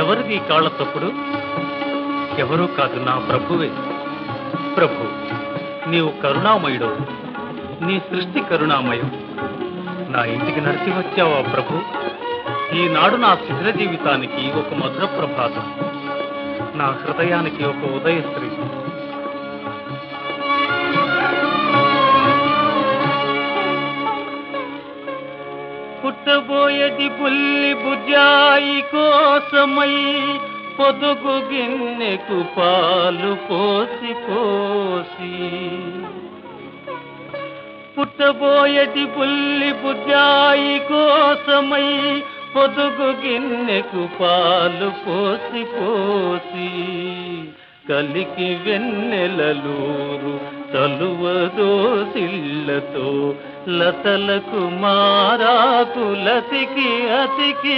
ఎవరిది ఈ కాళ్ళ తప్పుడు ఎవరూ కాదు నా ప్రభువే ప్రభు నీవు కరుణామయుడు నీ సృష్టి కరుణామయం నా ఇంటికి నడిచి వచ్చావా ప్రభు ఈనాడు నా శిథిర జీవితానికి ఒక మధుర ప్రభాతం నా హృదయానికి ఒక ఉదయశ్రీ పుట్టబోయేది పుల్లి బుజాయి కోసమై పొదుగు గిన్నెకు పాలు పోసి పోసి పుట్టబోయేది పుల్లి బుజాయి కోసమై పొదుగు గిన్నెకు పాలు పోసి పోసి కలికి వెన్నెలలూరు తలువదో సిల్లతో లతలకు మారాకు లతికి అతికి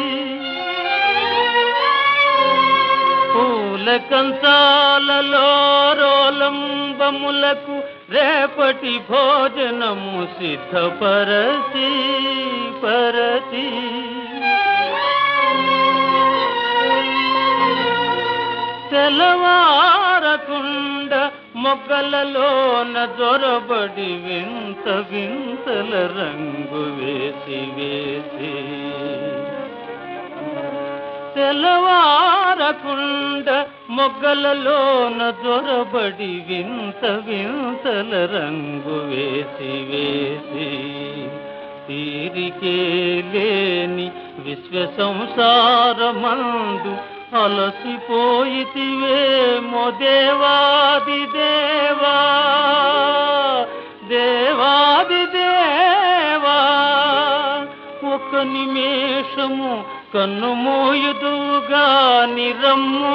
పూల కంచాలలో రోలంబములకు రేపటి భోజనము సిద్ధపరచి పరచి తెలవారకుండ మొగ్గలలోన జొరబడి వింత వింతల రంగు వేసి వేసి తెలవారకుండ మొగ్గలలోన జొరబడి వింత వింతల రంగు వేసి వేసి తీరికే లేని విశ్వ సంసారమందు అలసిపోయితివే దేవాది దేవా దేవాది దేవా ఒక నిమేషము కన్ను మోయుదుగా నిరమ్ము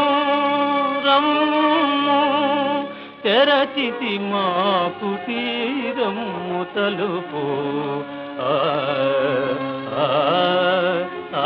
రమ్ము తెరచితి మా కుటీరము తలుపు ఆ ఆ ఆ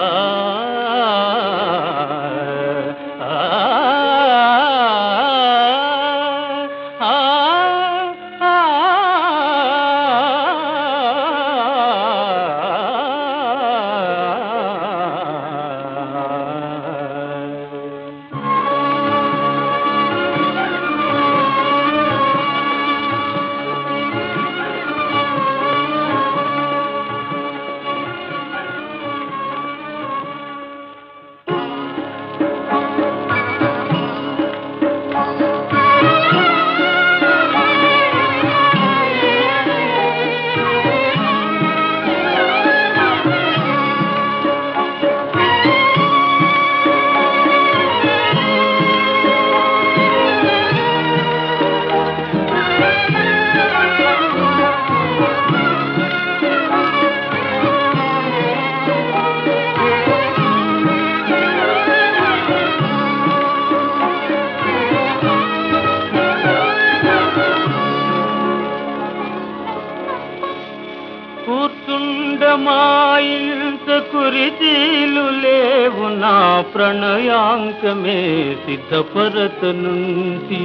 కూర్చుండమాయింత కురిచీలు లేవు నా ప్రణయాంకమే సిద్ధపరతనుంటి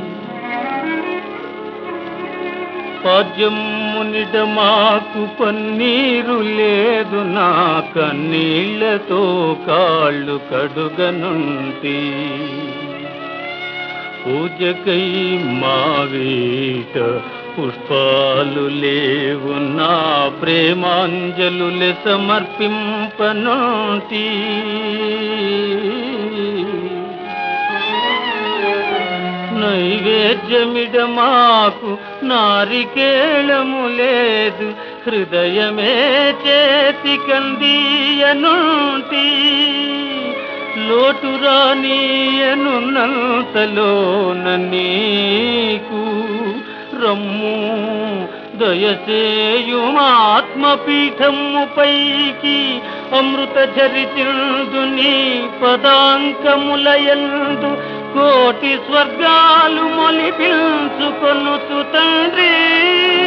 పద్యమునిడ మాకు పన్నీరు లేదు నా కన్నీళ్లతో కాళ్ళు కడుగనుంటి పూజకై మావేట పుష్పాలు లేవు నా ప్రేమాంజలులే సమర్పింపనుంటి నైవేద్యమిడ మాకు నారికేళము లేదు హృదయమే చేతి కందీయనుంటి లోటు రానియనున్నంతలోన నీకు రమ్ము దయచేయుమాత్మపీఠము పైకి అమృత చరితిందు నీ పదాంకములయందు కోటి స్వర్గాలు మొలిపించుకొనుతు తండ్రి